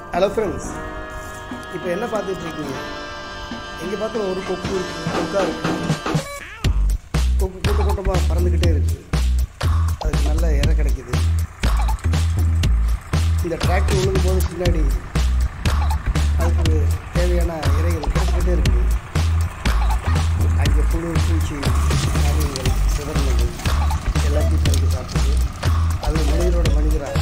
hello friends இப்போ என்ன பார்த்துட்டு இருக்கீங்க எங்கே பார்த்தாலும் ஒரு கொக்கு இருக்குது கொக்கா இருக்குது கொக்கு கூட்ட கூட்டமாக பறந்துக்கிட்டே இருக்குது அதுக்கு நல்ல இறை கிடைக்குது இந்த டிராக்டர் விழுகும் போது பின்னாடி அதுக்கு தேவையான இறைகள் கிடைச்சிக்கிட்டே இருக்குது அங்கே புழு பூச்சி காரியங்கள் சிதறல்கள் எல்லாத்தையும் பிறகு சாப்பிடுது அது மனிதரோட மனிதராக